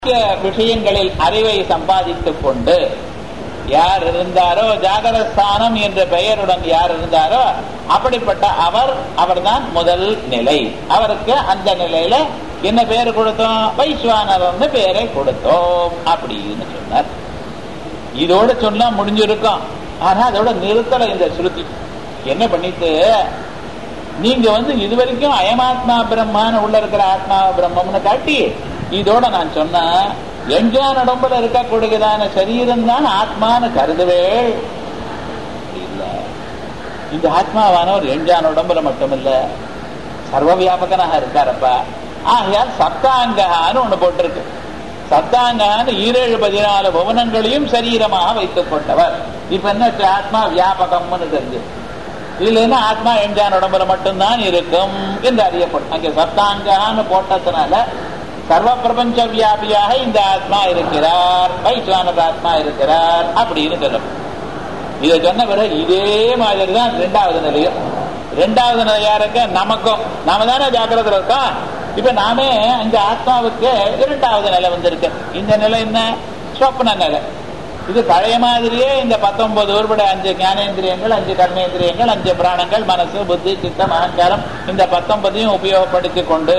விஷயங்களில் அறிவை சம்பாதித்துக் கொண்டு யார் இருந்தாரோ ஜாகரஸ்தானம் என்ற பெயருடன் யார் இருந்தாரோ அப்படிப்பட்ட அவர் அவர்தான் முதல் நிலை அவருக்கு அந்த நிலையில என்ன பேர் கொடுத்தோம் வைஸ்வானர்னு பேரை கொடுத்தோம் அப்படின்னு சொன்னார் இதோட சொன்னா முடிஞ்சிருக்கும் ஆனா அதோட நிறுத்தல இந்த ஸ்ருதி என்ன பண்ணிட்டு நீங்க வந்து இதுவரைக்கும் அயமாத்மா பிரம்மான்னு உள்ள இருக்கிற ஆத்மா பிரம்மம்னு காட்டி இதோட நான் சொன்னேன் எஞ்சான் உடம்புல இருக்கக்கூடியதான சரீரம் தான் ஆத்மான்னு கருதுவே இல்ல இந்த ஆத்மாவானவர் எஞ்சான் உடம்புல மட்டுமில்ல சர்வ வியாபகனாக இருக்காரப்பா ஆகையால் சப்தாங்கான்னு ஒண்ணு போட்டிருக்கு சப்தாங்கான்னு ஈரேழு பதினாலு புவனங்களையும் சரீரமாக வைத்துக் கொண்டவர் இப்ப என்ன ஆத்மா வியாபகம்னு தெரிஞ்சு இல்லைன்னா ஆத்மா எஞ்சான் உடம்புல மட்டும்தான் இருக்கும் என்று அறியப்படும் அங்கே சப்தாங்கான்னு போட்டதுனால சர்வ பிரபஞ்ச வியாபியாக இந்த ஆத்மா இருக்கிறார் வைஸ்வானத ஆத்மா இருக்கிறார் அப்படின்னு சொல்லும் இதை சொன்ன பிறகு இதே மாதிரி தான் ரெண்டாவது நிலையும் ரெண்டாவது நிலை யாருக்கு நமக்கும் நாம தானே ஜாக்கிரதை இருக்கோம் இப்ப நாமே இந்த ஆத்மாவுக்கு இரண்டாவது நிலை வந்திருக்கு இந்த நிலை என்ன சொப்ன நிலை இது பழைய மாதிரியே இந்த பத்தொன்பது உருப்பட அஞ்சு ஞானேந்திரியங்கள் அஞ்சு கர்மேந்திரியங்கள் அஞ்சு பிராணங்கள் மனசு புத்தி சித்தம் அகங்காரம் இந்த பத்தொன்பதையும் உபயோகப்படுத்திக் கொண்டு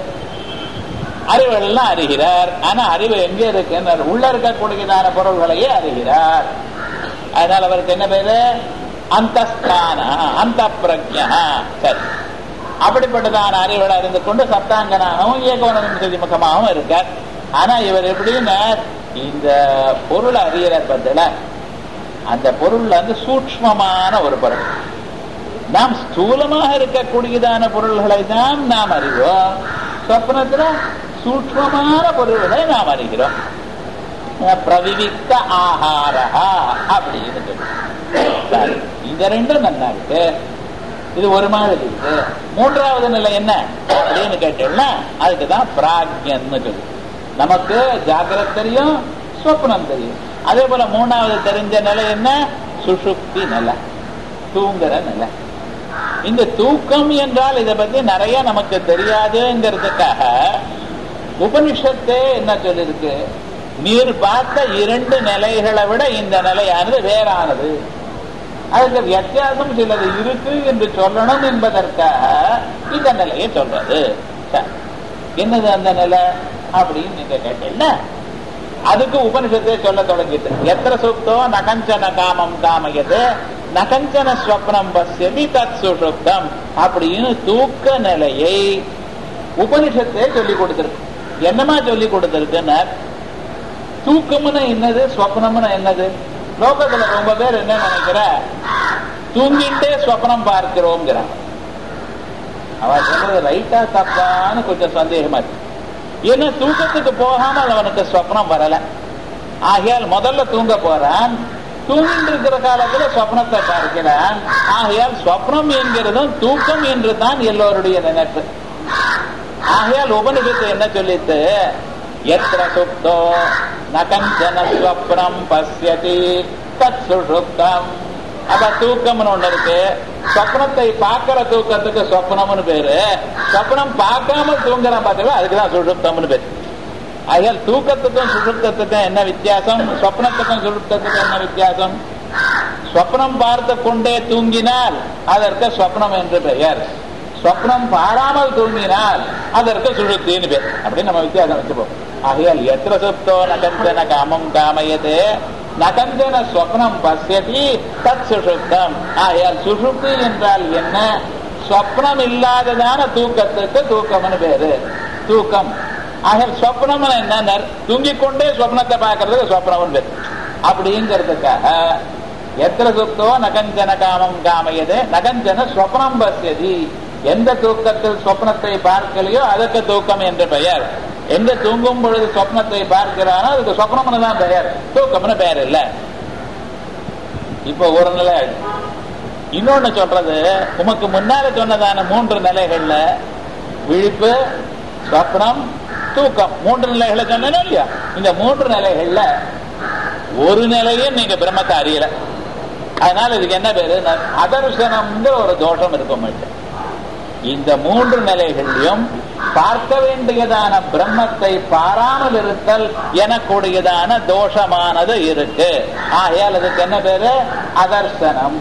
அறிவுகள்லாம் அறிகிறார் ஆனா அறிவு எங்க இருக்கு உள்ள இருக்கக்கூடியதான பொருள்களையே அறிகிறார் அதனால அவருக்கு என்ன பேரு அந்தஸ்தான அந்த பிரஜா சரி அப்படிப்பட்டதான அறிவுகளை அறிந்து கொண்டு சப்தாங்கனாகவும் ஏகவனதி முகமாகவும் இருக்கார் ஆனா இவர் எப்படின்னா இந்த பொருளை அறிகிற பதில அந்த பொருள் வந்து சூக்மமான ஒரு பொருள் நாம் ஸ்தூலமாக இருக்கக்கூடியதான பொருள்களை தான் நாம் அறிவோம் சொப்னத்துல சூக்மமான பொருள்களை நாம் அறிகிறோம் பிரவிவிக்க ஆகாரா அப்படின்னு சொல்லி இந்த ரெண்டும் நல்லா இருக்கு இது ஒரு மாதிரி இருக்கு மூன்றாவது நிலை என்ன அப்படின்னு கேட்டீங்கன்னா அதுக்குதான் பிராக்யன்னு சொல்லு நமக்கு ஜாகிரத் தெரியும் சொப்னம் தெரியும் அதே போல மூணாவது தெரிஞ்ச நிலை என்ன சுஷுப்தி நிலை தூங்குற நிலை இந்த தூக்கம் என்றால் இதை பத்தி நிறைய நமக்கு தெரியாதுங்கிறதுக்காக உபனிஷத்தே என்ன சொல்லிருக்கு நீர் பார்த்த இரண்டு நிலைகளை விட இந்த நிலையானது வேறானது அதுக்கு வித்தியாசம் சிலது இருக்கு என்று சொல்லணும் என்பதற்காக இந்த நிலையை சொல்றது என்னது அந்த நிலை அப்படின்னு நீங்க கேட்டீங்கன்னா அதுக்கு உபனிஷத்தை சொல்ல தொடங்கிட்டு எத்தனை சுப்தோ நகஞ்சன காமம் காமயது நகஞ்சன ஸ்வப்னம் பசியமி தத் சுஷுப்தம் அப்படின்னு தூக்க நிலையை உபனிஷத்தை சொல்லி கொடுத்திருக்கு என்னமா சொல்லி கொடுத்திருக்குன்னு தூக்கம்னு என்னது ஸ்வப்னம்னு என்னது லோகத்துல ரொம்ப பேர் என்ன நினைக்கிற தூங்கிட்டே ஸ்வப்னம் பார்க்கிறோங்கிறான் அவ சொல்றது ரைட்டா தப்பான்னு கொஞ்சம் சந்தேகமா இருக்கு ஏன்னா தூக்கத்துக்கு போகாமல் அவனுக்கு ஸ்வப்னம் வரல ஆகையால் முதல்ல தூங்க போறான் தூங்கிட்டு இருக்கிற காலத்துல ஸ்வப்னத்தை பார்க்கிறான் ஆகையால் ஸ்வப்னம் என்கிறதும் தூக்கம் என்று தான் எல்லோருடைய நினைப்பு ஆகையால் உபனிஷத்து என்ன சொல்லிட்டு எத்திர சுப்தோ நகஞ்சன ஸ்வப்னம் பசியதி தத் சுஷுப்தம் அப்ப தூக்கம்னு ஒண்ணு இருக்கு சொப்னத்தை பார்க்கிற தூக்கத்துக்கு சொப்னம்னு பேரு சொப்னம் பார்க்காம தூங்குறான் பார்த்தீங்களா அதுக்குதான் சுஷுப்தம்னு பேரு ஆகையால் தூக்கத்துக்கும் சுஷுப்தத்துக்கும் என்ன வித்தியாசம் சொப்னத்துக்கும் சுஷுப்தத்துக்கும் என்ன வித்தியாசம் சொப்னம் பார்த்து கொண்டே தூங்கினால் அதற்கு சொப்னம் என்று பெயர் சொப்னம் பாராமல் தூங்கினால் அதற்கு சுழுத்தின்னு பேர் அப்படின்னு நம்ம வித்தியாசம் வச்சுப்போம் ஆகையால் எத்திர சுப்தோ நகஞ்சன காமம் காமயதே நகஞ்சன ஸ்வப்னம் பசியதி தத் சுஷுப்தம் ஆகையால் சுஷுப்தி என்றால் என்ன ஸ்வப்னம் இல்லாததான தூக்கத்துக்கு தூக்கம்னு பேரு தூக்கம் ஆகையால் ஸ்வப்னம் என்ன தூங்கிக் கொண்டே ஸ்வப்னத்தை பார்க்கறதுக்கு ஸ்வப்னம் பேர் அப்படிங்கிறதுக்காக எத்திர சுப்தோ நகஞ்சன காமம் காமையது நகஞ்சன ஸ்வப்னம் பசியதி எந்த தூக்கத்தில் சொப்னத்தை பார்க்கலையோ அதுக்கு தூக்கம் என்று பெயர் எங்க தூங்கும் பொழுது சொப்னத்தை பார்க்கிறானோ அதுக்கு சொப்னம்னு தான் பெயர் தூக்கம்னு பெயர் இல்ல இப்ப ஒரு நிலை இன்னொன்னு சொல்றது உமக்கு முன்னால சொன்னதான மூன்று நிலைகள்ல விழிப்பு சொப்னம் தூக்கம் மூன்று நிலைகளை சொன்னேன் இல்லையா இந்த மூன்று நிலைகள்ல ஒரு நிலையும் நீங்க பிரம்மத்தை அறியல அதனால இதுக்கு என்ன பேரு அதர்சனம்ங்கிற ஒரு தோஷம் இருக்கும் இந்த மூன்று நிலைகளிலும் பார்க்க வேண்டியதான பிரம்மத்தை பாராமல் இருத்தல் எனக்கூடியதான தோஷமானது இருக்கு ஆகையால் அதுக்கு என்ன பேரு அதர்சனம்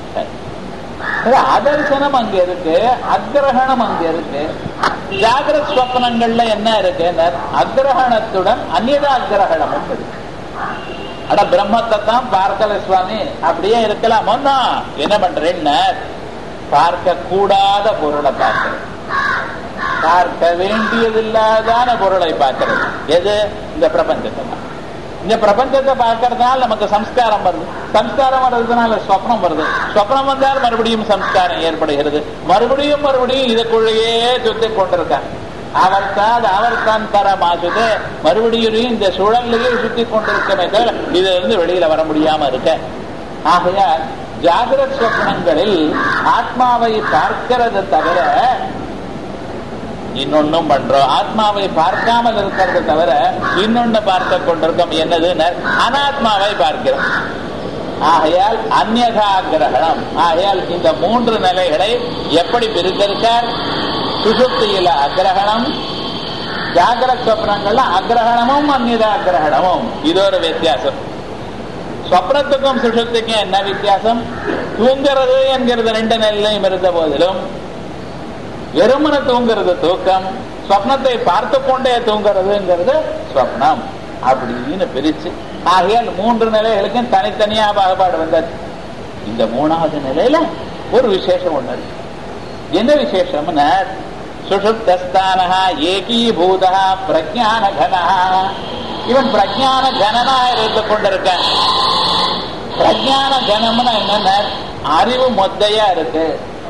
அதர்சனம் அங்க இருக்கு அக்கிரகணம் அங்க இருக்கு ஜாகிரத் ஸ்வப்னங்கள்ல என்ன இருக்கு அக்கிரகணத்துடன் அந்நியதா அக்கிரகணமும் இருக்கு அட பிரம்மத்தை தான் பார்க்கல சுவாமி அப்படியே இருக்கலாம் ஒன்னா என்ன பண்றேன்னு பார்க்க கூடாத பொருளை பார்க்கிறேன் பார்க்க வேண்டியதில்லாதான பொருளை பார்க்கிறது எது இந்த பிரபஞ்சத்தை இந்த பிரபஞ்சத்தை பார்க்கறதுனால நமக்கு சம்ஸ்காரம் வருது சம்ஸ்காரம் வர்றதுனால ஸ்வப்னம் வருது ஸ்வப்னம் வந்தால் மறுபடியும் சம்ஸ்காரம் ஏற்படுகிறது மறுபடியும் மறுபடியும் இதுக்குள்ளேயே சுத்தி கொண்டிருக்காங்க அவர்தான் அவர்தான் பரமாசுது மறுபடியும் இந்த சுழல்லையே சுத்தி கொண்டிருக்கமே தவிர இதுல இருந்து வெளியில வர முடியாம இருக்க ஆகையால் ஜாகிரத் சொப்னங்களில் ஆத்மாவை பார்க்கிறது தவிர இன்னொன்னும் பண்றோம் ஆத்மாவை பார்க்காமல் இருக்கிறது தவிர இன்னொன்னு பார்த்து கொண்டிருக்கோம் என்னது அனாத்மாவை பார்க்கிறோம் ஆகையால் அந்நகா கிரகணம் ஆகையால் இந்த மூன்று நிலைகளை எப்படி பிரித்திருக்கார் சுசுப்தியில அக்கிரகணம் ஜாகிர சொப்னங்கள்ல அக்கிரகணமும் அந்நித அக்கிரகணமும் இது ஒரு வித்தியாசம் சொப்னத்துக்கும் சுஷுப்திக்கும் என்ன வித்தியாசம் தூங்கிறது என்கிறது ரெண்டு நிலையிலும் இருந்த போதிலும் வெறுமன தூங்குறது தூக்கம் ஸ்வப்னத்தை பார்த்து கொண்டே தூங்குறதுங்கிறது ஸ்வப்னம் அப்படின்னு பிரிச்சு ஆகையால் மூன்று நிலைகளுக்கும் தனித்தனியா பாகுபாடு வந்தது இந்த மூணாவது நிலையில ஒரு விசேஷம் ஒண்ணு இருக்கு என்ன விசேஷம்னா சுஷுப்தஸ்தானஹா ஏகீபூதா பிரஜான கனஹா இவன் பிரஜான கனனா இருந்து கொண்டிருக்கான் பிரஜான கனம்னா என்னன்னா அறிவு மொத்தையா இருக்கு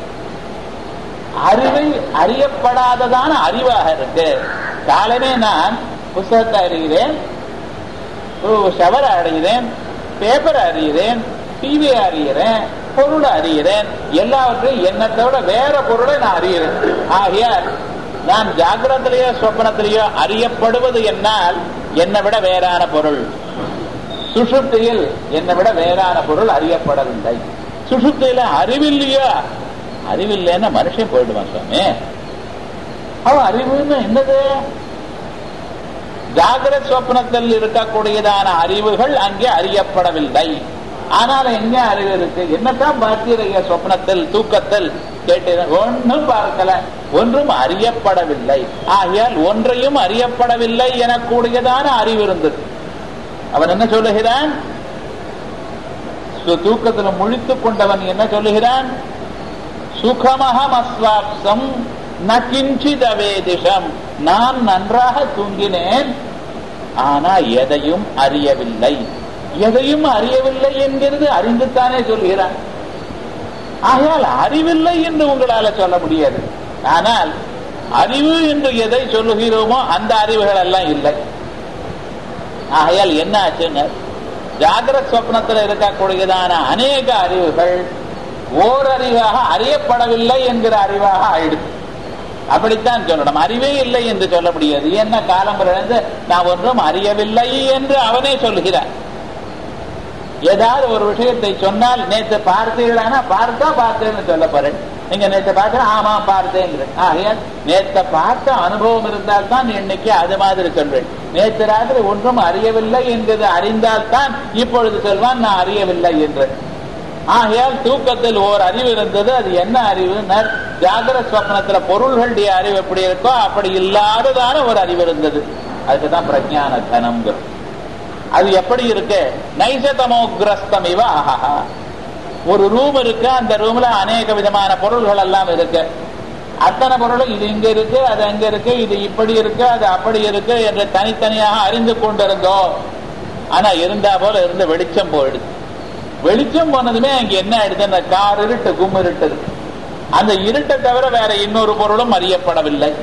அறிவை அறியப்படாததான அறிவாக இருக்கு காலமே நான் புஸ்தகத்தை அறிகிறேன் ஷவர் அறிகிறேன் பேப்பர் அறிகிறேன் டிவி அறிகிறேன் பொருளை அறிகிறேன் எல்லாவற்றையும் என்னத்தை விட வேற பொருளை நான் அறிகிறேன் ஆகையால் நான் ஜாகிரத்திலேயோ சொப்பனத்திலேயோ அறியப்படுவது என்னால் என்னை விட வேறான பொருள் சுஷுப்தியில் என்னை விட வேறான பொருள் அறியப்படவில்லை சுஷுப்தியில அறிவில்லையோ அறிவில்லைன்னா மனுஷன் போயிடுவான் சுவாமி அவன் அறிவுன்னு என்னது ஜாகிரத் சொப்னத்தில் இருக்கக்கூடியதான அறிவுகள் அங்கே அறியப்படவில்லை ஆனால் எங்க அறிவு இருக்கு என்னத்தான் பார்த்தீங்க சொப்னத்தில் தூக்கத்தில் கேட்டது ஒன்றும் பார்க்கல ஒன்றும் அறியப்படவில்லை ஆகையால் ஒன்றையும் அறியப்படவில்லை எனக்கூடியதான அறிவு இருந்தது அவன் என்ன சொல்லுகிறான் தூக்கத்தில் முழித்துக் கொண்டவன் என்ன சொல்லுகிறான் சுகமகம் அஸ்வாப்சம் ந கிஞ்சித் அவேதிஷம் நான் நன்றாக தூங்கினேன் ஆனா எதையும் அறியவில்லை எதையும் அறியவில்லை என்கிறது அறிந்துத்தானே சொல்கிறான் ஆகையால் அறிவில்லை என்று உங்களால சொல்ல முடியாது ஆனால் அறிவு என்று எதை சொல்லுகிறோமோ அந்த அறிவுகள் எல்லாம் இல்லை ஆகையால் என்ன ஆச்சுன்னு ஜாகிரத் சொப்னத்தில் இருக்கக்கூடியதான அநேக அறிவுகள் ஓரறிவாக அறியப்படவில்லை என்கிற அறிவாக ஆயிடுது அப்படித்தான் சொல்லணும் அறிவே இல்லை என்று சொல்ல முடியாது என்ன காலம் இழந்து நான் ஒன்றும் அறியவில்லை என்று அவனே சொல்கிறான் ஏதாவது ஒரு விஷயத்தை சொன்னால் நேற்று பார்த்தீர்களானா பார்த்தா பார்த்தேன்னு சொல்ல போறேன் நீங்க நேற்று பார்த்த ஆமா பார்த்தேங்கிற ஆகையால் நேற்று பார்த்த அனுபவம் இருந்தால் தான் இன்னைக்கு அது மாதிரி சொல்வேன் நேற்று ராத்திரி ஒன்றும் அறியவில்லை என்கிறது அறிந்தால்தான் இப்பொழுது சொல்வான் நான் அறியவில்லை என்று ஆகையால் தூக்கத்தில் ஓர் அறிவு இருந்தது அது என்ன அறிவு ஜாகிர ஸ்வப்னத்துல பொருள்களுடைய அறிவு எப்படி இருக்கோ அப்படி இல்லாததான ஒரு அறிவு இருந்தது அதுக்குதான் பிரஜான தனம்ங்கிறது அது எப்படி இருக்கு நைசதமோகிரஸ்தம் இவ ஆஹா ஒரு ரூம் இருக்கு அந்த ரூம்ல அநேக விதமான பொருள்கள் எல்லாம் இருக்கு அத்தனை பொருளும் இது இங்க இருக்கு அது அங்க இருக்கு இது இப்படி இருக்கு அது அப்படி இருக்கு என்று தனித்தனியாக அறிந்து கொண்டிருந்தோம் ஆனா இருந்தா போல இருந்த வெளிச்சம் போயிடுது வெளிச்சம் போனதுமே அங்க என்ன ஆயிடுது அந்த கார் இருட்டு கும் இருட்டு இருக்கு அந்த இருட்டை தவிர வேற இன்னொரு பொருளும் அறியப்படவில்லை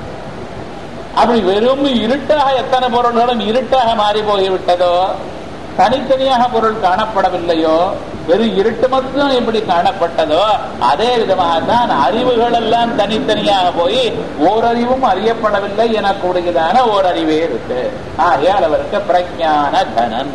அப்படி வெறும் இருட்டாக எத்தனை பொருள்களும் இருட்டாக மாறி போய்விட்டதோ தனித்தனியாக பொருள் காணப்படவில்லையோ வெறும் இருட்டு மட்டும் எப்படி காணப்பட்டதோ அதே விதமாகத்தான் அறிவுகள் எல்லாம் தனித்தனியாக போய் ஓரறிவும் அறியப்படவில்லை எனக்கூடியதான ஓரறிவே இருக்கு ஆகையால் அவருக்கு பிரஜான தனன்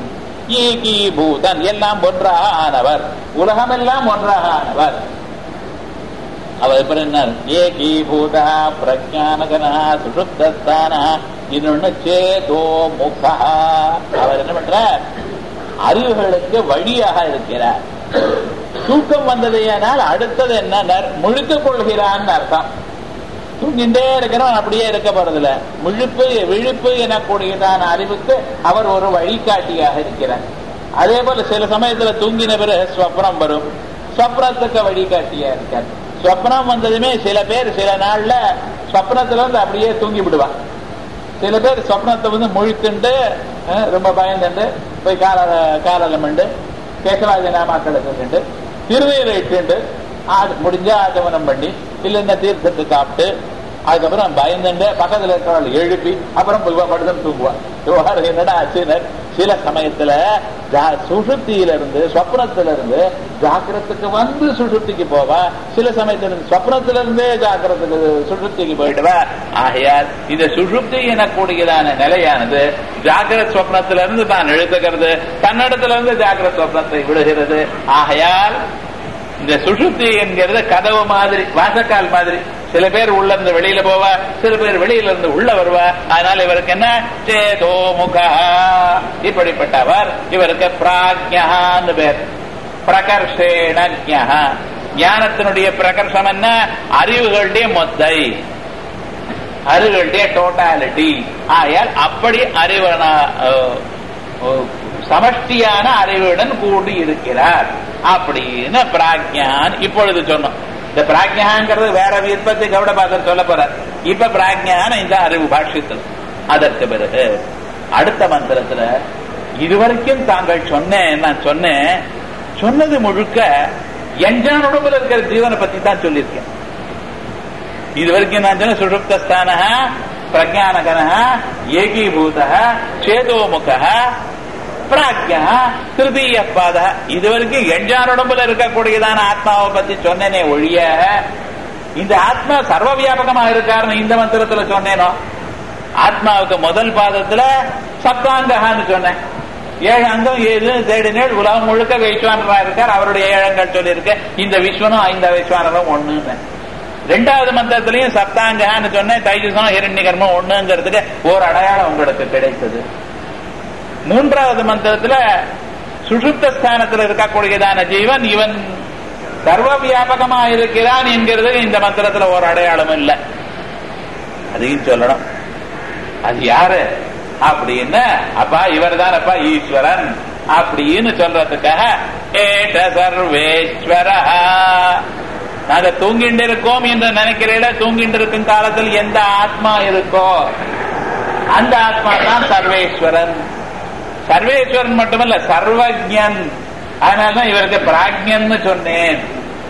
ஏகீபூதன் எல்லாம் ஒன்றாக ஆனவர் உலகமெல்லாம் ஒன்றாக ஆனவர் அவ எப்படி என்ன ஏகீபூதா பிரஜானகனா சுஷுப்தஸ்தானா இன்னொன்னு சேதோ முகா அவர் என்ன பண்றார் அறிவுகளுக்கு வழியாக இருக்கிறார் தூக்கம் வந்ததையானால் அடுத்தது என்ன முழுத்துக் கொள்கிறான்னு அர்த்தம் தூங்கிட்டே இருக்கிறவன் அப்படியே இருக்க போறதில்ல முழுப்பு விழிப்பு எனக்கூடியதான அறிவுக்கு அவர் ஒரு வழிகாட்டியாக இருக்கிறார் அதே போல சில சமயத்துல தூங்கின பிறகு ஸ்வப்னம் வரும் ஸ்வப்னத்துக்கு வழிகாட்டியா இருக்கார் ஸ்வப்னம் வந்ததுமே சில பேர் சில நாள்ல ஸ்வப்னத்துல வந்து அப்படியே தூங்கி விடுவான் சில பேர் சொப்னத்தை வந்து முழித்துண்டு அஹ், ரொம்ப பயந்துண்டு போய் கால காலம் மண்டு கேசவாஜ நாமாக்களை சொல்லிட்டு திருநீரை இட்டுண்டு ஆ- முடிஞ்சா ஆச்சமனம் பண்ணி இல்லைன்னா தீர்த்தத்தை சாப்பிட்டு அதுக்கப்புறம் பயந்துண்டு பக்கத்துல இருக்கிறவள் எழுப்பி அப்புறம் போய் படுத்து தூங்குவான் விவகாரம் என்னடா ஆச்சுனர் சில சமயத்துல ஜா- சுஷுப்தியில இருந்து சொப்னத்துல இருந்து ஜாக்கிரத்துக்கு வந்து சுஷுப்திக்கு போவா சில சமயத்துல இருந்து சொப்னத்துல இருந்தே ஜாக்கிரத்துக்கு சுஷுப்திக்கு போயிடுவா ஆகையால் இந்த சுஷுப்தி எனக்கூடியதான நிலையானது ஜாக்கிரத் சொப்னத்துல இருந்து தான் எழுதுகிறது தன்னிடத்துல இருந்து ஜாக்கிரத் சொப்னத்தை விடுகிறது ஆகையால் இந்த சுஷுப்தி என்கிறது கதவு மாதிரி வாசக்கால் மாதிரி சில பேர் உள்ள இருந்து வெளியில போவா சில பேர் வெளியில இருந்து உள்ள வருவா அதனால இவருக்கு என்ன சேதோ முகா இப்படிப்பட்டவர் இவருக்கு பிராக்யான்னு பேர் பிரகர்ஷேண ஞா. ஞானத்தினுடைய பிரகர்ஷம் என்ன அறிவுகளுடைய மொத்தை அறிவுகளுடைய டோட்டாலிட்டி ஆயால் அப்படி அறிவன அஹ், அஹ், சமஷ்டியான அறிவுடன் கூடி இருக்கிறார் அப்படின்னு பிராக்யான் இப்பொழுது சொன்னோம் இந்த பிராக்யாங்கிறது வேற விற்பத்தி கவுடபாதர் சொல்ல போறார் இப்ப பிராக்யான இந்த அறிவு பாஷ்யத்தில் அதற்கு பிறகு அடுத்த மந்திரத்துல இதுவரைக்கும் தாங்கள் சொன்னேன் நான் சொன்னேன் சொன்னது முழுக்க எஞ்சான் உடம்புல இருக்கிற ஜீவனை பத்தி தான் சொல்லியிருக்கேன் இது வரைக்கும் நான் சொன்ன சுஷுப்தஸ்தான பிரஜானகன ஏகீபூத சேதோமுக பிராக்யா திருதீய பாத இது வரைக்கும் எஞ்சான் உடம்புல இருக்கக்கூடியதான ஆத்மாவை பத்தி சொன்னேனே ஒழிய இந்த ஆத்மா சர்வ வியாபகமா இருக்காருன்னு இந்த மந்திரத்துல சொன்னேனோ ஆத்மாவுக்கு முதல் பாதத்துல சப்தாங்ககான்னு சொன்னேன் ஏழு அங்கம் ஏழு தேடினேள் உலகம் முழுக்க வைஸ்வானரா இருக்கார் அவருடைய ஏழங்கள் சொல்லியிருக்க இந்த விஸ்வனும் ஐந்த வைஸ்வானரும் ஒண்ணுன்னு ரெண்டாவது மந்திரத்திலையும் சப்தாங்கன்னு சொன்னேன் தைஜசம் ஹிரண்யகர்மம் ஒண்ணுங்கிறதுக்கு ஒரு அடையாளம் உங்களுக்கு கிடைத்தது மூன்றாவது மந்திரத்துல சுஷுப்த ஸ்தானத்தில் இருக்கக்கூடியதான ஜீவன் இவன் சர்வ வியாபகமா இருக்கிறான் என்கிறதுக்கு இந்த மந்திரத்துல ஒரு அடையாளம் இல்லை அதையும் சொல்லணும் அது யாரு அப்படின்னு அப்பா இவர் தான் அப்பா ஈஸ்வரன் அப்படின்னு சொல்றதுக்காக ஏஷ சர்வேஸ்வர நாங்க தூங்கிட்டு இருக்கோம் என்று நினைக்கிறீட தூங்கிட்டு இருக்கும் காலத்தில் எந்த ஆத்மா இருக்கோ அந்த ஆத்மா தான் சர்வேஸ்வரன் சர்வேஸ்வரன் மட்டுமல்ல சர்வஜன் அதனாலதான் இவருக்கு பிராக்ஞன்னு சொன்னேன்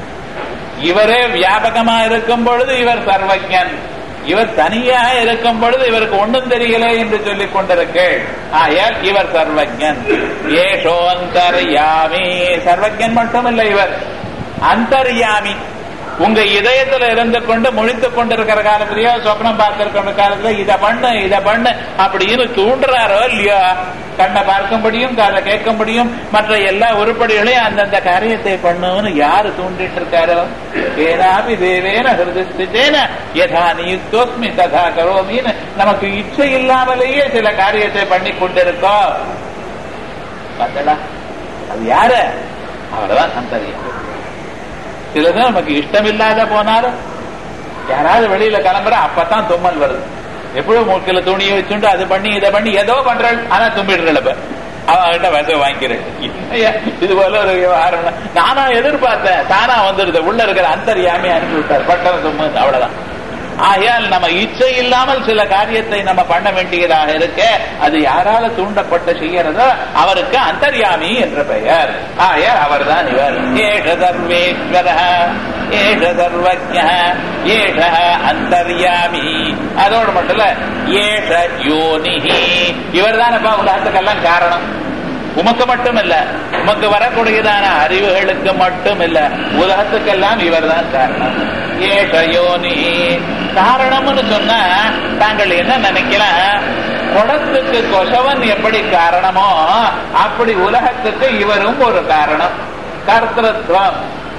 இவரே வியாபகமா இருக்கும் பொழுது இவர் சர்வஜன் இவர் தனியாக இருக்கும் பொழுது இவருக்கு ஒன்றும் தெரியல என்று சொல்லிக் கொண்டிருக்கேள் ஆயால் இவர் சர்வஜன் ஏஷோ அந்தர்யாமி சர்வஜன் மட்டுமல்ல இவர் அந்தர்யாமி உங்க இதயத்துல இருந்து கொண்டு முழித்துக் கொண்டிருக்கிற காலத்திலயோ சொப்னம் பார்த்திருக்கிற காலத்துல இத பண்ணு இத பண்ணு அப்படின்னு தூண்டுறாரோ இல்லையோ கண்ணை பார்க்கும்படியும் காதை கேட்கும்படியும் மற்ற எல்லா உருப்படிகளையும் அந்தந்த காரியத்தை பண்ணுன்னு யாரு தூண்டிட்டு இருக்காரோ ஏனாபி தேவேன ஹிருதிஸ்திதேன யதா நியுக்தோஸ்மி ததா கரோமின்னு நமக்கு இச்சை இல்லாமலேயே சில காரியத்தை பண்ணி கொண்டிருக்கோம் பார்த்தடா அது யாரு அவர்தான் சந்தரியம் சிலது நமக்கு இஷ்டம் இல்லாத போனாலும் யாராவது வெளியில கிளம்புற அப்பதான் தும்மல் வருது எப்படியும் மூக்கில துணியை வச்சுட்டு அது பண்ணி இதை பண்ணி ஏதோ பண்றாள் ஆனா தும்பிடுறல இப்ப அவன்கிட்ட வச வாங்கிக்கிறேன் இல்லையா? இது போல ஒரு விவகாரம் நானா எதிர்பார்த்தேன் தானா வந்துடுது உள்ள இருக்கிற அந்தரியாமி அனுப்பி விட்டார் பட்டம் தும்மு அவ்வளவுதான் ஆகையால் நம்ம இச்சை இல்லாமல் சில காரியத்தை நம்ம பண்ண வேண்டியதாக இருக்க அது யாரால தூண்டப்பட்டு செய்யறதோ அவருக்கு அந்தர்யாமி என்ற பெயர் ஆகையால் அவர்தான் இவர் ஏஷ சர்வேஸ்வர ஏஷ சர்வஜ ஏஷ அந்தர்யாமி அதோடு மட்டும் இல்ல ஏஷ யோனிஹி இவர் தானப்பா உலகத்துக்கெல்லாம் காரணம் உமக்கு மட்டும் இல்ல உமக்கு வரக்கூடியதான அறிவுகளுக்கு மட்டும் இல்ல உலகத்துக்கெல்லாம் இவர்தான் காரணம் ஏஷயோனி காரணம்னு சொன்னா தாங்கள் என்ன நினைக்கலாம் குடத்துக்கு கொசவன் எப்படி காரணமோ அப்படி உலகத்துக்கு இவரும் ஒரு காரணம் கர்த்தத்துவம்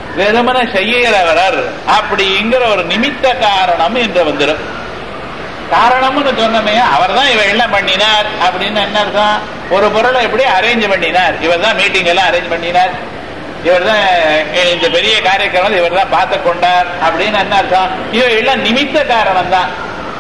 வெறுமன செய்யறவர் அப்படிங்கிற ஒரு நிமித்த காரணம் என்று வந்துடும் காரணம்னு சொன்னமே அவர் தான் இவ எல்லாம் பண்ணினார் அப்படின்னு என்ன அர்த்தம் ஒரு பொருளை எப்படி அரேஞ்ச் பண்ணினார் இவர் தான் மீட்டிங் எல்லாம் அரேஞ்ச் பண்ணினார் இவர் தான் இந்த பெரிய காரியக்கிரமம் இவர் தான் பார்த்து கொண்டார் அப்படின்னு என்ன அர்த்தம் இவ எல்லாம் நிமித்த காரணம் தான்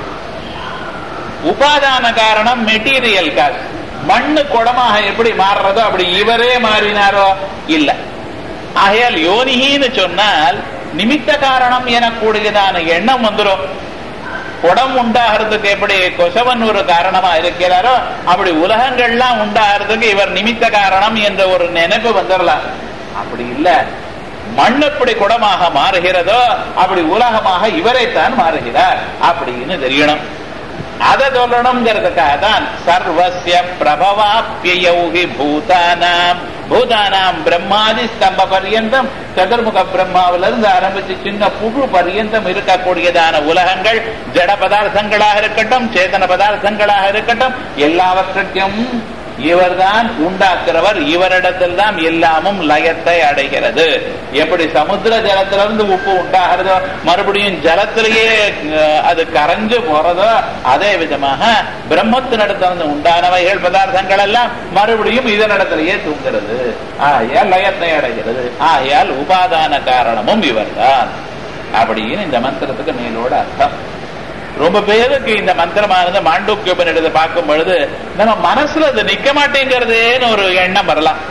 உபாதான காரணம் மெட்டீரியல் காசு மண்ணு குடமாக எப்படி மாறுறதோ அப்படி இவரே மாறினாரோ இல்ல ஆகையால் யோனிகின்னு சொன்னால் நிமித்த காரணம் எனக்கூடியதான எண்ணம் வந்துடும் குடம் உண்டாகிறதுக்கு எப்படி கொசவன் ஒரு காரணமா இருக்கிறாரோ அப்படி உலகங்கள்லாம் உண்டாகிறதுக்கு இவர் நிமித்த காரணம் என்ற ஒரு நினைப்பு வந்துடலாம் அப்படி இல்ல மண் எப்படி குடமாக மாறுகிறதோ அப்படி உலகமாக இவரைத்தான் மாறுகிறார் அப்படின்னு தெரியணும் அதை சொல்லணுங்கிறதுக்காக தான் சர்வசிய பிரபவாப்பியௌகி பூதானாம் பூதானாம் பிரம்மாதி ஸ்தம்ப பரியந்தம் சதுர்முக பிரம்மாவிலிருந்து ஆரம்பிச்சு சின்ன புழு பரியந்தம் இருக்கக்கூடியதான உலகங்கள் ஜட பதார்த்தங்களாக இருக்கட்டும் சேதன பதார்த்தங்களாக இருக்கட்டும் எல்லாவற்றையும் இவர்தான் உண்டாக்குறவர் இவரிடத்தில் தான் எல்லாமும் லயத்தை அடைகிறது எப்படி சமுத்திர ஜலத்திலிருந்து உப்பு உண்டாகிறதோ மறுபடியும் ஜலத்திலேயே அது கரைஞ்சு போறதோ அதே விதமாக பிரம்மத்தினிடத்திலிருந்து உண்டானவைகள் பதார்த்தங்கள் எல்லாம் மறுபடியும் இதனிடத்திலேயே தூங்குறது ஆகையால் லயத்தை அடைகிறது ஆகையால் உபாதான காரணமும் இவர்தான் அப்படின்னு இந்த மந்திரத்துக்கு மேலோட அர்த்தம் ரொம்ப பேருக்கு இந்த மந்திரமானது மாண்டூக்கியோபனிடத்தை பார்க்கும் பொழுது நம்ம மனசுல அது நிக்க மாட்டேங்கிறதேன்னு ஒரு எண்ணம் வரலாம்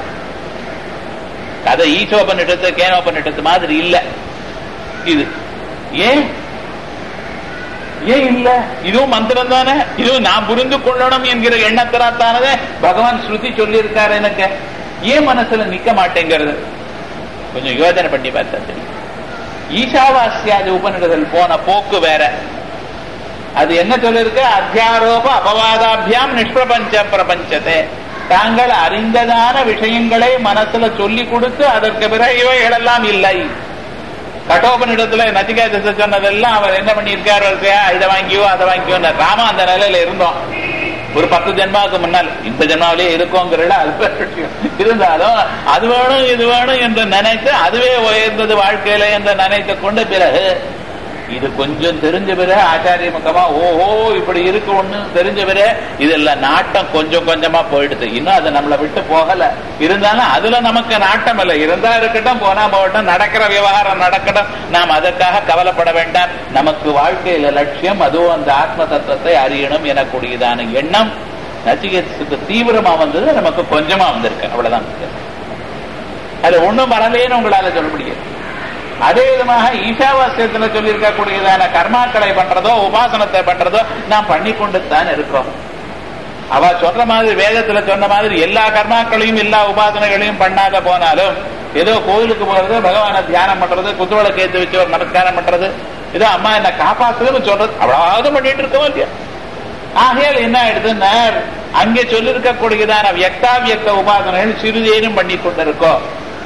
கதை ஈசோபனிடத்து கேனோபனிடத்து மாதிரி இல்ல இது ஏன் ஏன் இல்ல இதுவும் மந்திரம் தானே இதுவும் நான் புரிந்து கொள்ளணும் என்கிற எண்ணத்தினாத்தானதே பகவான் ஸ்ருதி சொல்லி இருக்காரு எனக்கு ஏன் மனசுல நிக்க மாட்டேங்கிறது கொஞ்சம் யோஜனை பண்ணி பார்த்தா தெரியும் ஈஷாவாசியாதி உபநிடத்தில் போன போக்கு வேற அது என்ன சொல்லிருக்கு அத்தியாரோப அபவாதாபியாம் நிஷ்பிரபஞ்ச பிரபஞ்சத்தை தாங்கள் அறிந்ததான விஷயங்களை மனசுல சொல்லி கொடுத்து அதற்கு பிறகு இவைகளெல்லாம் இல்லை கட்டோபனிடத்துல நச்சிகேதத்தை சொன்னதெல்லாம் அவர் என்ன பண்ணியிருக்காரு வரிசையா இதை வாங்கியோ அதை வாங்கியோ ராம அந்த நிலையில இருந்தோம் ஒரு பத்து ஜென்மாவுக்கு முன்னால் இந்த ஜென்மாவிலேயே இருக்கோங்கிறத அது விஷயம் இருந்தாலும் அது வேணும் இது வேணும் என்று நினைத்து அதுவே உயர்ந்தது வாழ்க்கையில என்று நினைத்து கொண்டு பிறகு இது கொஞ்சம் தெரிஞ்ச பிறகு ஆச்சாரிய முகமா ஓஹோ இப்படி இருக்கு ஒண்ணு தெரிஞ்ச பிறகு இதெல்லாம் நாட்டம் கொஞ்சம் கொஞ்சமா போயிடுது இன்னும் அது நம்மளை விட்டு போகல இருந்தாலும் அதுல நமக்கு நாட்டம் இல்லை இருந்தா இருக்கட்டும் போனா போகட்டும் நடக்கிற விவகாரம் நடக்கட்டும் நாம் அதற்காக கவலைப்பட வேண்டாம் நமக்கு வாழ்க்கையில லட்சியம் அதுவும் அந்த ஆத்ம தத்துவத்தை அறியணும் எனக்கூடியதான எண்ணம் நச்சிகேதத்துக்கு தீவிரமா வந்தது நமக்கு கொஞ்சமா வந்திருக்கு அவ்வளவுதான் அது ஒண்ணும் வரலேன்னு உங்களால சொல்ல முடியாது அதே விதமாக ஈஷாவாசியத்துல சொல்லி இருக்கக்கூடியதான கர்மாக்களை பண்றதோ உபாசனத்தை பண்றதோ நாம் பண்ணி கொண்டு தான் இருக்கிறோம் அவ சொல்ற மாதிரி வேதத்துல சொன்ன மாதிரி எல்லா கர்மாக்களையும் எல்லா உபாசனைகளையும் பண்ணாத போனாலும் ஏதோ கோயிலுக்கு போறது பகவான தியானம் பண்றது குத்துவளை கேத்து வச்சு ஒரு நமஸ்காரம் பண்றது ஏதோ அம்மா என்ன காப்பாத்துதுன்னு சொல்றது அவ்வளவு பண்ணிட்டு இருக்கோம் இல்லையா ஆகையால் என்ன ஆயிடுதுன்னா அங்கே சொல்லிருக்கக்கூடியதான வியக்தாவியக்த உபாசனைகள் சிறிதேனும் பண்ணி கொண்டிருக்கோம்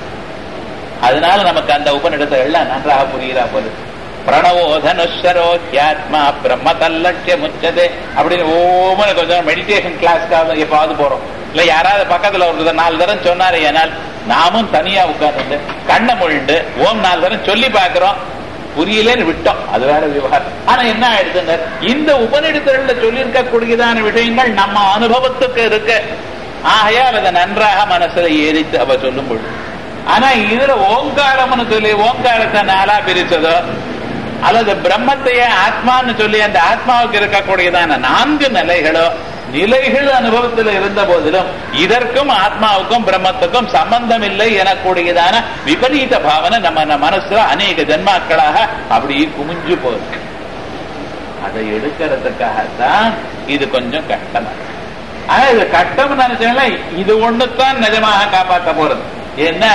அதனால நமக்கு அந்த உபநிடத்தை எல்லாம் நன்றாக புரிகிறா போல பிரணவோ தனுஷரோ ஹியாத்மா பிரம்ம தல்லட்சிய முச்சதே அப்படின்னு ஓமனு கொஞ்சம் மெடிடேஷன் கிளாஸ்க்காக எப்பாவது போறோம் இல்ல யாராவது பக்கத்துல ஒரு நாலு தரம் சொன்னாரு ஏனால் நாமும் தனியா உட்கார்ந்து கண்ணை மொழிண்டு ஓம் நாலு தரம் சொல்லி பாக்குறோம் புரியலன்னு விட்டோம் அது வேற விவகாரம் ஆனா என்ன ஆயிடுதுன்னு இந்த உபநிடத்துல சொல்லி இருக்கக்கூடியதான விஷயங்கள் நம்ம அனுபவத்துக்கு இருக்கு ஆகையால் அதை நன்றாக மனசுல ஏறித்து அவ சொல்லும் பொழுது ஆனா இதுல ஓங்காரம்னு சொல்லி ஓங்காரத்தை நாளா பிரிச்சதோ அல்லது பிரம்மத்தையே ஆத்மான்னு சொல்லி அந்த ஆத்மாவுக்கு இருக்கக்கூடியதான நான்கு நிலைகளோ நிலைகள் அனுபவத்தில் இருந்த போதிலும் இதற்கும் ஆத்மாவுக்கும் பிரம்மத்துக்கும் சம்பந்தம் இல்லை எனக்கூடியதான விபரீத பாவனை நம்ம மனசுல அநேக ஜென்மாக்களாக அப்படியே குமிஞ்சு போகுது அதை எடுக்கிறதுக்காகத்தான் இது கொஞ்சம் கஷ்டமா ஆனா இது கஷ்டம் நினைச்சீங்கன்னா இது ஒண்ணுதான் நிஜமாக காப்பாற்ற போறது என்ன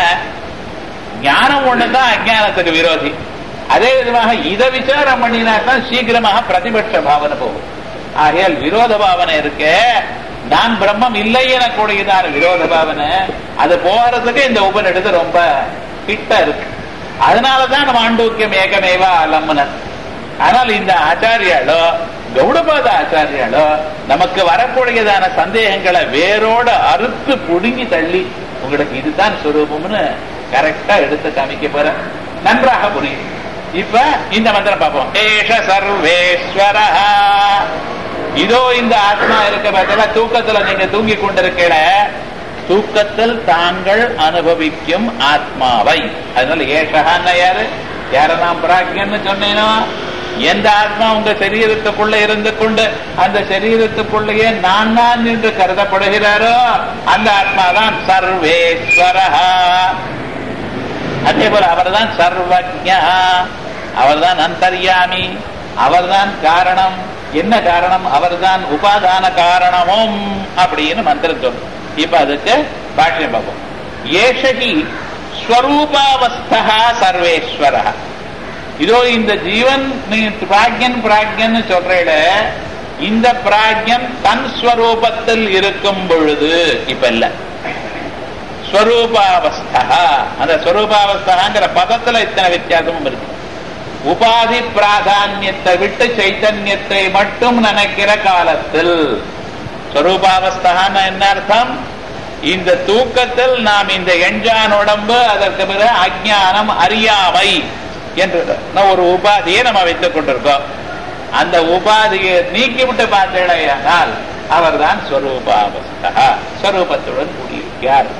ஞானம் ஒண்ணுதான் அஜானத்துக்கு விரோதி அதே விதமாக இதை விசாரம் பண்ணினா தான் சீக்கிரமாக பிரதிபட்ச பாவனை போகும் ஆகையால் விரோத பாவனை இருக்க நான் பிரம்மம் இல்லை எனக்கூடியதான விரோத பாவனை அது போறதுக்கு இந்த உபநிடத்து ரொம்ப கிட்ட இருக்கு அதனாலதான் மாண்டூக்கியம் ஏகமேவா லம்முனன் ஆனால் இந்த ஆச்சாரியாலோ கௌடபாத ஆச்சாரியாலோ நமக்கு வரக்கூடியதான சந்தேகங்களை வேரோட அறுத்து புடுங்கி தள்ளி உங்களுக்கு இதுதான் சுரூபம்னு கரெக்டா எடுத்து காமிக்க போற நன்றாக புரியும் இப்ப இந்த மந்திரம் பார்ப்போம் ஏஷ சர்வேஸ்வர இதோ இந்த ஆத்மா இருக்க பதில தூக்கத்துல நீங்க தூங்கி கொண்டிருக்கிற தூக்கத்தில் தாங்கள் அனுபவிக்கும் ஆத்மாவை அதனால ஏஷகான்னா யாரு யார நான் பிராக்யன்னு சொன்னேனோ எந்த ஆத்மா உங்க சரீரத்துக்குள்ள இருந்து கொண்டு அந்த சரீரத்துக்குள்ளேயே நான் நான் என்று கருதப்படுகிறாரோ அந்த ஆத்மா தான் சர்வேஸ்வரஹா அதே போல அவர்தான் சர்வஜா அவர்தான் அந்தர்யாமி அவர்தான் காரணம் என்ன காரணம் அவர்தான் உபாதான காரணமும் அப்படின்னு மந்திரம் சொல்லும் இப்ப அதுக்கு பாஷ்யம் பார்ப்போம் ஏஷகி ஸ்வரூபாவஸ்தா சர்வேஸ்வர இதோ இந்த ஜீவன் நீ பிராக்யன் பிராக்யன் சொல்றேட இந்த பிராக்யன் தன் ஸ்வரூபத்தில் இருக்கும் பொழுது இப்ப இல்லை ஸ்வரூபாவஸ்தா அந்த ஸ்வரூபாவஸ்தாங்கிற பதத்துல இத்தனை வித்தியாசமும் இருக்கு உபாதி பிராதான்யத்தை விட்டு சைத்தன்யத்தை மட்டும் நினைக்கிற காலத்தில் ஸ்வரூபாவஸ்தான்னு என்ன அர்த்தம் இந்த தூக்கத்தில் நாம் இந்த எஞ்சான் உடம்பு அதற்கு பிறகு அஜானம் அறியாமை என்று ஒரு உபாதியை நம்ம வைத்துக் கொண்டிருக்கோம் அந்த உபாதியை நீக்கிவிட்டு பார்த்தேனால் அவர்தான் ஸ்வரூபாவஸ்தா ஸ்வரூபத்துடன் கூடியிருக்கிறார்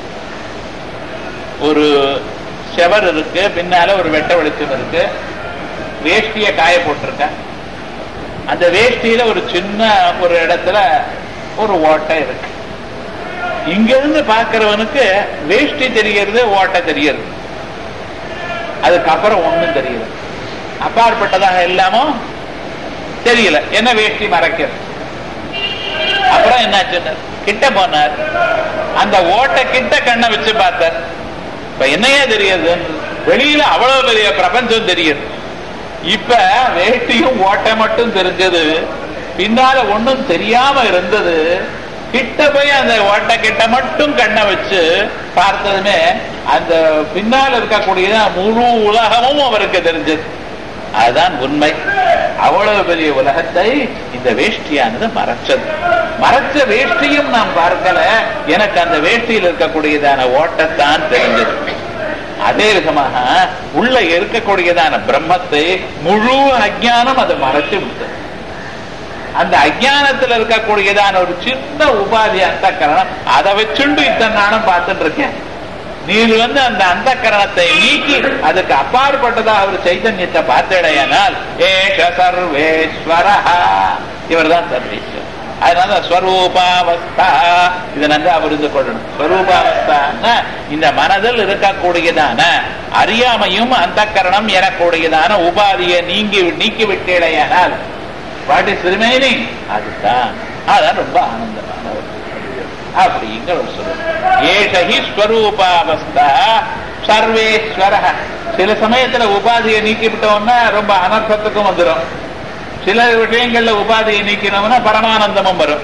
ஒரு செவர் இருக்கு பின்னால ஒரு வெட்ட வெளிச்சம் இருக்கு வேஷ்டிய காய போட்டிருக்க அந்த வேஷ்டியில ஒரு சின்ன ஒரு இடத்துல ஒரு ஓட்டை இருக்கு இங்க இருந்து பாக்குறவனுக்கு வேஷ்டி தெரிகிறது ஓட்டை தெரிகிறது அதுக்கப்புறம் ஒண்ணும் தெரியல அப்பாற்பட்டதாக எல்லாமோ தெரியல என்ன வேஷ்டி மறைக்கிறது அப்புறம் என்னாச்சு கிட்ட போனார் அந்த ஓட்டை கிட்ட கண்ணை வச்சு பார்த்தார் இப்ப என்னையா தெரியுது வெளியில அவ்வளவு பெரிய பிரபஞ்சம் தெரியுது இப்ப வேட்டியும் ஓட்டை மட்டும் தெரிஞ்சது பின்னால ஒண்ணும் தெரியாம இருந்தது கிட்ட போய் அந்த ஓட்டை கிட்ட மட்டும் கண்ணை வச்சு பார்த்ததுமே அந்த பின்னால் இருக்கக்கூடிய முழு உலகமும் அவருக்கு தெரிஞ்சது அதுதான் உண்மை அவ்வளவு பெரிய உலகத்தை இந்த வேஷ்டியானது மறைச்சது மறைச்ச வேஷ்டியும் நாம் பார்க்கல எனக்கு அந்த வேஷ்டியில் இருக்கக்கூடியதான ஓட்டத்தான் தெரிஞ்சது அதே விதமாக உள்ள இருக்கக்கூடியதான பிரம்மத்தை முழு அஜானம் அதை மறைச்சு விட்டது அந்த அஜானத்தில் இருக்கக்கூடியதான ஒரு சின்ன உபாதி அந்த கரணம் அதை வச்சுண்டு இத்தனை நாளும் பார்த்துட்டு இருக்கேன் நீர் வந்து அந்த அந்த கரணத்தை நீக்கி அதுக்கு அப்பாற்பட்டதா அவர் சைத்தன்யத்தை பார்த்தடையானால் ஏஷ சர்வேஸ்வர இவர் தான் சர்வேஸ்வர் அதனால ஸ்வரூபாவஸ்தா இதை நன்றா புரிந்து கொள்ளணும் ஸ்வரூபாவஸ்தான்னா இந்த மனதில் இருக்கக்கூடியதான அறியாமையும் அந்த கரணம் எனக்கூடியதான உபாதியை நீங்கி நீக்கி விட்டேடையானால் வாட் இஸ் ரிமைனிங் அதுதான் அதான் ரொம்ப ஆனந்தமான ஒரு அப்படிங்கிற ஒரு சொல்லும் ஏஷகி ஸ்வரூபாவஸ்தா சர்வேஸ்வர சில சமயத்துல உபாதியை நீக்கிவிட்டோம்னா ரொம்ப அனர்த்தத்துக்கும் வந்துடும் சில விஷயங்கள்ல உபாதியை நீக்கினோம்னா பரமானந்தமும் வரும்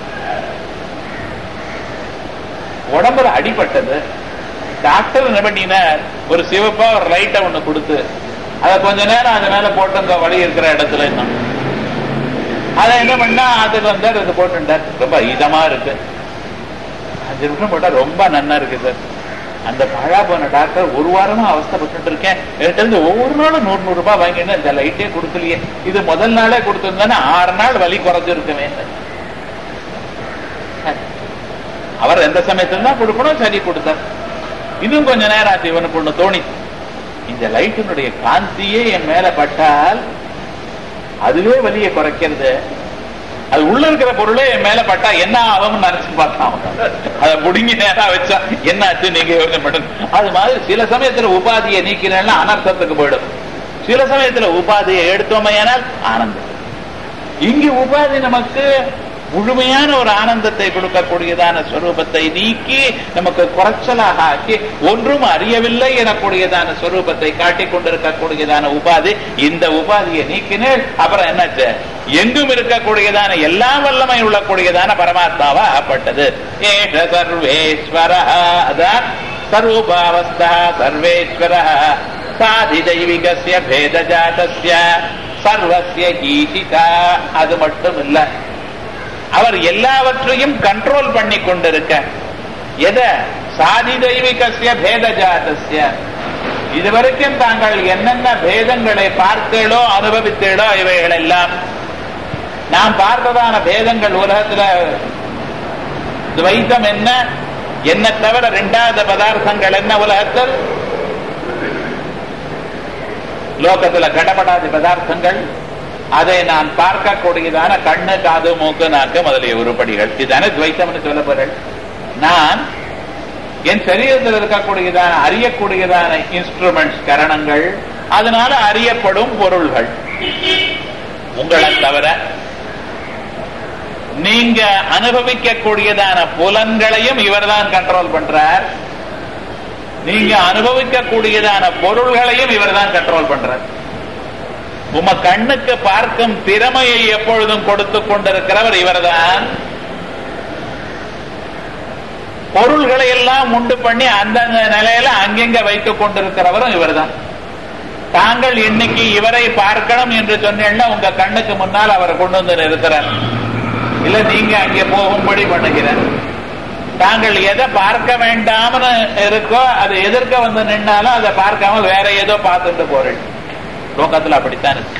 உடம்புல அடிபட்டது டாக்டர் என்ன பண்ணினார் ஒரு சிவப்பா ஒரு லைட்டை ஒண்ணு கொடுத்து அதை கொஞ்ச நேரம் அது மேல போட்டு வழி இருக்கிற இடத்துல இன்னும் அதை என்ன பண்ணா அதுக்கு வந்தார் அது போட்டுட்டார் ரொம்ப இதமா இருக்கு அஞ்சு நிமிஷம் போட்டா ரொம்ப நன்னா இருக்கு சார் அந்த பழா போன டாக்டர் ஒரு வாரமா அவஸ்தப்பட்டு இருக்கேன் என்கிட்ட இருந்து ஒவ்வொரு நாளும் நூறு நூறு ரூபாய் வாங்கிட்டு இந்த லைட்டே கொடுக்கலையே இது முதல் நாளே கொடுத்திருந்தானே ஆறு நாள் வலி குறைஞ்சிருக்குமே அவர் எந்த சமயத்துல தான் கொடுக்கணும் சரி கொடுத்தார் இன்னும் கொஞ்ச நேரம் ஆச்சு இவனுக்கு ஒண்ணு தோணி இந்த லைட்டினுடைய காந்தியே என் மேல பட்டால் அதுவே வலியை குறைக்கிறது அது உள்ள இருக்கிற பொருளே என் மேல பட்டா என்ன ஆகும்னு நினைச்சு பார்த்தான் அதை முடுங்கி நேரா வச்சா என்ன ஆச்சு நீங்க யோசனை பண்ணுங்க அது மாதிரி சில சமயத்துல உபாதியை நீக்கினா அனர்த்தத்துக்கு போயிடும் சில சமயத்துல உபாதியை எடுத்தோமையானால் ஆனந்தம் இங்கு உபாதி நமக்கு முழுமையான ஒரு ஆனந்தத்தை கொடுக்கக்கூடியதான ஸ்வரூபத்தை நீக்கி நமக்கு குறைச்சலாக ஆக்கி ஒன்றும் அறியவில்லை எனக்கூடியதான ஸ்வரூபத்தை காட்டிக் கொண்டிருக்கக்கூடியதான உபாதி இந்த உபாதியை நீக்கினேன் அப்புறம் என்னாச்சு எங்கும் இருக்கக்கூடியதான எல்லா வல்லமை உள்ளக்கூடியதான பரமாத்மாவா ஆப்பட்டது ஏஷ சர்வேஸ்வர அதான் சர்வபாவஸ்தா சர்வேஸ்வர சாதி தெய்வீகசிய பேத ஜாதஸ்ய சர்வசிய ஈசிதா அது மட்டும் இல்லை அவர் எல்லாவற்றையும் கண்ட்ரோல் பண்ணி கொண்டிருக்க எத சாதி தெய்வீகசிய பேத ஜாதஸ்ய இதுவரைக்கும் தாங்கள் என்னென்ன பேதங்களை பார்த்தேளோ அனுபவித்தேளோ இவைகள் எல்லாம் நாம் பார்த்ததான பேதங்கள் உலகத்துல துவைத்தம் என்ன என்ன தவிர ரெண்டாவது பதார்த்தங்கள் என்ன உலகத்தில் லோகத்துல கடப்படாத பதார்த்தங்கள் அதை நான் பார்க்கக்கூடியதான கண்ணு காது மூக்கு நாக்கு முதலிய உருப்படிகள் இதுதானே துவைத்தம்னு சொல்ல போறேன் நான் என் சரீரத்தில் இருக்கக்கூடியதான அறியக்கூடியதான இன்ஸ்ட்ருமெண்ட்ஸ் கரணங்கள் அதனால அறியப்படும் பொருள்கள் உங்களை தவிர நீங்க அனுபவிக்க கூடியதான புலன்களையும் இவர்தான் கண்ட்ரோல் பண்றார் நீங்க அனுபவிக்க கூடியதான பொருள்களையும் இவர்தான் கண்ட்ரோல் பண்றார் உம கண்ணுக்கு பார்க்கும் திறமையை எப்பொழுதும் கொடுத்து கொண்டிருக்கிறவர் இவர்தான் பொருள்களை எல்லாம் உண்டு பண்ணி அந்தந்த நிலையில அங்கெங்க வைத்துக் கொண்டிருக்கிறவரும் இவர்தான் தாங்கள் இன்னைக்கு இவரை பார்க்கணும் என்று சொன்னீங்கன்னா உங்க கண்ணுக்கு முன்னால் அவரை கொண்டு வந்து நிறுத்துறார் இல்ல நீங்க அங்கே போகும்படி பண்ணுகிறார் தாங்கள் எதை பார்க்க வேண்டாம்னு இருக்கோ அது எதிர்க்க வந்து நின்னாலும் அதை பார்க்காம வேற ஏதோ பார்த்துட்டு போறேன் லோகத்துல அப்படித்தான் இருக்கு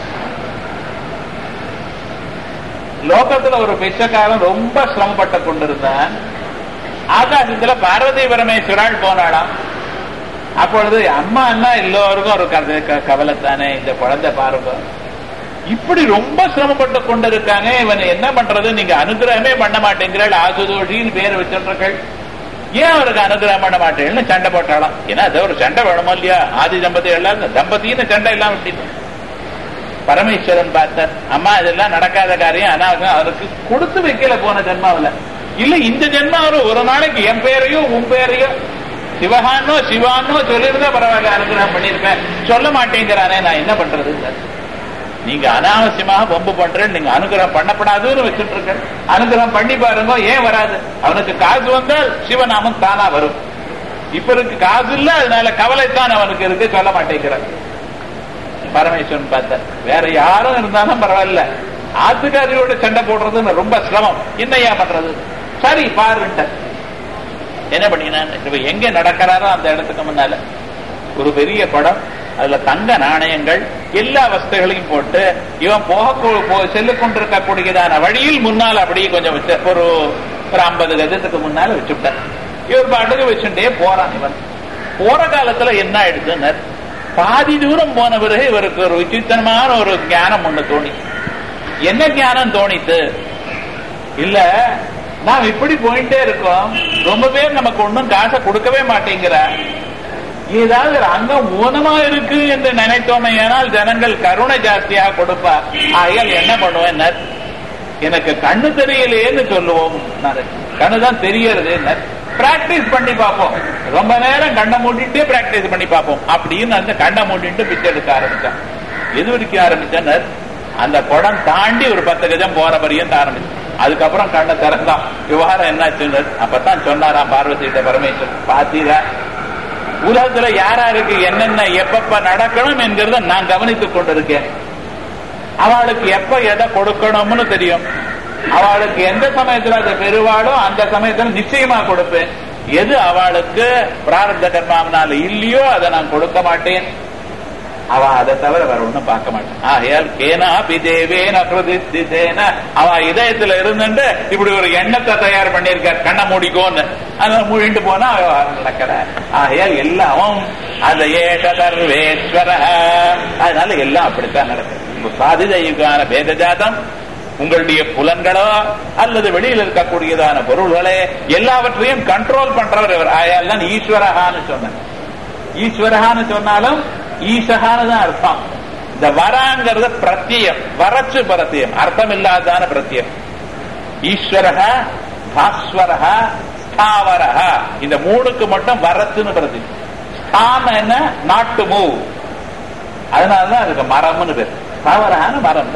லோகத்துல ஒரு பிச்சைக்காரன் ரொம்ப சிரமப்பட்டு கொண்டிருந்தான் ஆகாசத்துல பார்வதி பரமேஸ்வரால் போனாளாம் அப்பொழுது அம்மா அண்ணா எல்லோருக்கும் ஒரு கதை கவலை தானே இந்த குழந்தை பாருங்க இப்படி ரொம்ப சிரமப்பட்டு கொண்டிருக்காங்க இவன் என்ன பண்றது நீங்க அனுகிரகமே பண்ண மாட்டேங்கிறாள் ஆசுதோஷின்னு பேர் வச்சிருக்கள் ஏன் அவருக்கு அனுகிரகம் பண்ண மாட்டேன்னு சண்டை போட்டாலாம் ஏன்னா அது ஒரு சண்டை வேணுமோ இல்லையா ஆதி தம்பதி எல்லாம் தம்பதின்னு சண்டை எல்லாம் விட்டு பரமேஸ்வரன் பார்த்தார் அம்மா இதெல்லாம் நடக்காத காரியம் ஆனா அவருக்கு கொடுத்து வைக்கல போன ஜென்மாவில இல்ல இந்த ஜென்மாவில ஒரு நாளைக்கு என் பேரையோ உன் பேரையோ சிவகானோ சிவானோ சொல்லியிருந்தா பரவாயில்ல அனுகிரகம் பண்ணிருப்பேன் சொல்ல மாட்டேங்கிறானே நான் என்ன பண்றது நீங்க அனாவசியமாக பொம்பு பண்றேன் நீங்க அனுகிரகம் பண்ணப்படாதுன்னு வச்சுட்டு இருக்க அனுகிரகம் பண்ணி பாருங்க ஏன் வராது அவனுக்கு காசு வந்தால் சிவநாமம் தானா வரும் இப்ப இருக்கு காசு இல்ல அதனால கவலைத்தான் அவனுக்கு இருக்கு சொல்ல மாட்டேங்கிறான் பரமேஸ்வரன் பார்த்தார் வேற யாரும் இருந்தாலும் பரவாயில்ல ஆத்துக்காரியோட சண்டை போடுறது ரொம்ப சிரமம் என்னையா பண்றது சரி பாருன்ட்ட என்ன பண்ணினா எங்க நடக்கிறாரோ அந்த இடத்துக்கு முன்னால ஒரு பெரிய படம் அதுல தங்க நாணயங்கள் எல்லா வசதிகளையும் போட்டு இவன் போக செல்லு கொண்டிருக்கக்கூடியதான வழியில் முன்னால் அப்படியே கொஞ்சம் வச்ச ஒரு ஒரு ஐம்பது கஜத்துக்கு முன்னால வச்சுட்டார் இவர் பாட்டுக்கு வச்சுட்டே போறான் இவன் போற காலத்துல என்ன ஆயிடுச்சுன்னு பாதி தூரம் போன பிறகு இவருக்கு ஒரு விசித்திரமான ஒரு ஞானம் ஒண்ணு தோணி என்ன ஞானம் தோணித்து இல்ல நாம் இப்படி போயிட்டே இருக்கோம் ரொம்ப பேர் நமக்கு ஒன்னும் காசை கொடுக்கவே மாட்டேங்கிற ஏதாவது அங்கம் ஊனமா இருக்கு என்று நினைத்தோமையானால் ஜனங்கள் கருணை ஜாஸ்தியாக கொடுப்பா ஆகையால் என்ன பண்ணுவேன் எனக்கு கண்ணு தெரியலையேன்னு சொல்லுவோம் கண்ணுதான் தெரியறது பிராக்டிஸ் பண்ணி பார்ப்போம் ரொம்ப நேரம் கண்ணை மூடிட்டு பிராக்டிஸ் பண்ணி பார்ப்போம் அப்படின்னு அந்த கண்ணை மூடிட்டு பிச்சை எடுக்க ஆரம்பிச்சான் எது வரைக்க ஆரம்பிச்சனர் அந்த குடம் தாண்டி ஒரு பத்து கஜம் போற வரையும் ஆரம்பிச்சு அதுக்கப்புறம் கண்ணை திறந்தான் விவகாரம் என்னாச்சுன்னு அப்பதான் சொன்னாராம் பார்வதி பரமேஸ்வரன் பாத்தீரா உலகத்துல யாராருக்கு என்னென்ன எப்பப்ப நடக்கணும் என்கிறத நான் கவனித்துக் கொண்டிருக்கேன் அவளுக்கு எப்ப எதை கொடுக்கணும்னு தெரியும் அவளுக்கு எந்த சமயத்துல அதை பெறுவாளோ அந்த சமயத்துல நிச்சயமா கொடுப்பேன் எது அவளுக்கு பிராரப்த கர்மாவனால இல்லையோ அதை நான் கொடுக்க மாட்டேன் அவ அதை தவிர வேற ஒண்ணும் பார்க்க மாட்டான் ஆகையால் கேனா பிதேவேன பிரதிஷ்டிதேன அவ இதயத்துல இருந்துட்டு இப்படி ஒரு எண்ணத்தை தயார் பண்ணிருக்கார் கண்ணை மூடிக்கோன்னு அதனால மூடிட்டு போனா நடக்கிற ஆகையால் எல்லாம் அந்த ஏஷ சர்வேஸ்வர அதனால எல்லாம் அப்படித்தான் நடக்குது சாதிதையுக்கான பேத ஜாதம் உங்களுடைய புலன்களோ அல்லது வெளியில் இருக்கக்கூடியதான பொருள்களே எல்லாவற்றையும் கண்ட்ரோல் பண்றவர் இவர் ஆயால் தான் ஈஸ்வரகான்னு சொன்னார் ஈஸ்வரகான்னு சொன்னாலும் ஈசகான்னு தான் அர்த்தம் இந்த வராங்கிறது பிரத்யம் வரச்சு பிரத்தியம் அர்த்தம் இல்லாதான பிரத்யம் ஈஸ்வரக பாஸ்வரக ஸ்தாவரக இந்த மூணுக்கு மட்டும் வரத்துன்னு பிரத்தியம் ஸ்தான என்ன நாட்டு மூவ் அதனாலதான் அதுக்கு மரம்னு பேர் ஸ்தாவரகான்னு மரம்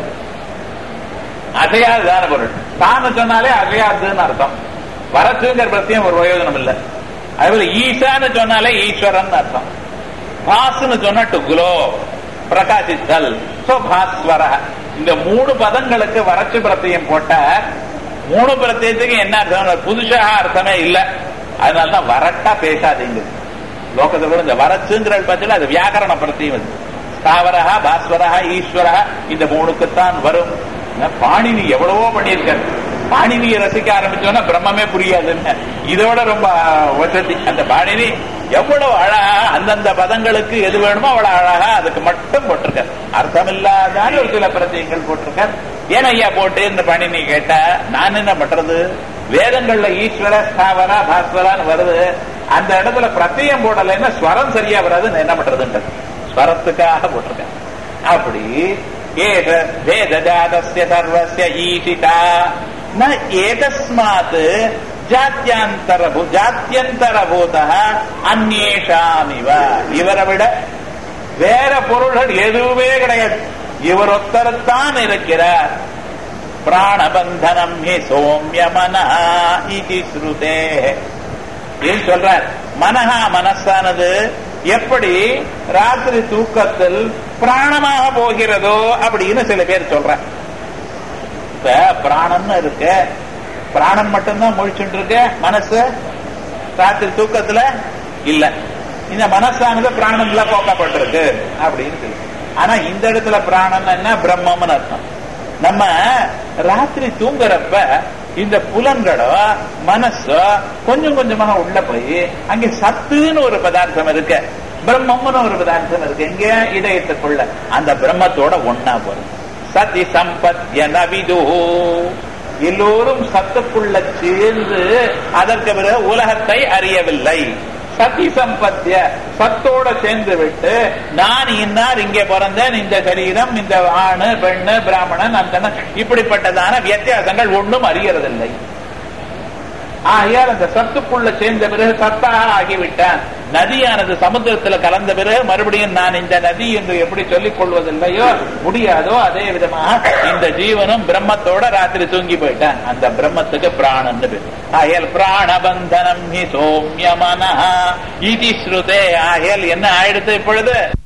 அசையாதுதான பொருள் தான சொன்னாலே அசையாதுன்னு அர்த்தம் வரத்துங்கிற பிரத்தியம் ஒரு பிரயோஜனம் இல்லை அதுபோல ஈசான்னு சொன்னாலே ஈஸ்வரன் அர்த்தம் பாஸ்னு சொன்னா டு குலோ பிரகாசித்தல் சோ பாஸ்வர இந்த மூணு பதங்களுக்கு வரச்சு பிரத்தியம் போட்ட மூணு பிரத்தியத்துக்கு என்ன அர்த்தம் புதுசாக அர்த்தமே இல்ல அதனாலதான் வரட்டா பேசாதீங்க லோகத்துல கூட இந்த வரச்சுங்கிற பார்த்தீங்கன்னா அது வியாக்கரண பிரத்தியம் அது ஸ்தாவரா பாஸ்வரா ஈஸ்வரா இந்த மூணுக்குத்தான் வரும் ஆனா பாணினி எவ்வளவோ பண்ணியிருக்காரு பாணினியை ரசிக்க ஆரம்பிச்சோன்னா பிரம்மமே புரியாதுன்னு இதோட ரொம்ப வசதி அந்த பாணினி எவ்வளவு அழகா அந்தந்த பதங்களுக்கு எது வேணுமோ அவ்வளவு அழகா அதுக்கு மட்டும் போட்டிருக்காரு அர்த்தம் இல்லாதான ஒரு சில பிரத்தியங்கள் போட்டிருக்கார் ஏன் ஐயா போட்டு இந்த பாணினி கேட்டா நான் என்ன பண்றது வேதங்கள்ல ஈஸ்வர ஸ்தாவரா பாஸ்வரான்னு வருது அந்த இடத்துல பிரத்தியம் போடலைன்னா ஸ்வரம் சரியா வராதுன்னு என்ன பண்றதுன்றது ஸ்வரத்துக்காக போட்டிருக்கேன் அப்படி ஏத வேதஜாதஸ்ய சர்வஸ்ய ஈஷிதா ந ஏதஸ்மாத் ஜாத்தியந்தரபூ ஜாத்தியந்தரபூத அந்நேஷாமிவ இவரை விட வேற பொருள்கள் எதுவுமே கிடையாது இவர் ஒத்தரத்தான் இருக்கிறார் பிராணபந்தனம் ஹி சோமிய மனஹ இதி ஸ்ருதே ஏன் சொல்றார் மனஹா மனசானது எப்படி ராத்திரி தூக்கத்தில் பிராணமாக போகிறதோ அப்படின்னு சில பேர் சொல்ற இப்ப பிராணம்னு இருக்கு பிராணம் மட்டும்தான் முழிச்சுட்டு இருக்கு மனசு ராத்திரி தூக்கத்துல இல்ல இந்த மனசானது பிராணம்ல போக்கப்பட்டிருக்கு அப்படின்னு சொல்லி ஆனா இந்த இடத்துல பிராணம் என்ன பிரம்மம்னு அர்த்தம் நம்ம ராத்திரி தூங்குறப்ப இந்த புலன்களோ மனசோ கொஞ்சம் கொஞ்சமாக உள்ள போய் அங்க சத்துன்னு ஒரு பதார்த்தம் இருக்கு பிரம்மம்னு ஒரு பதார்த்தம் இருக்கு எங்க இதயத்துக்குள்ள அந்த பிரம்மத்தோட ஒன்னா போறது சதி சம்பத்ய நவிது எல்லோரும் சத்துக்குள்ள சேர்ந்து அதற்கு பிறகு உலகத்தை அறியவில்லை சதி சம்பத்திய சத்தோட சேர்ந்து விட்டு நான் இன்னார் இங்கே பிறந்தேன் இந்த சரீரம் இந்த ஆணு பெண்ணு பிராமணன் அந்த இப்படிப்பட்டதான வித்தியாசங்கள் ஒன்றும் அறியறதில்லை ஆகையால் அந்த சத்துக்குள்ள சேர்ந்த பிறகு சத்தாக ஆகிவிட்டான் நதியானது சமுத்திரத்தில் கலந்த பிறகு மறுபடியும் நான் இந்த நதி என்று எப்படி சொல்லிக் கொள்வதில்லையோ முடியாதோ அதே விதமாக இந்த ஜீவனும் பிரம்மத்தோட ராத்திரி தூங்கி போயிட்டான் அந்த பிரம்மத்துக்கு பிராணன் பேர் ஆகையால் பிராணபந்தனம் ஹி சோமிய மனஹா இதி ஸ்ருதே ஆகையால் என்ன ஆயிடுத்து இப்பொழுது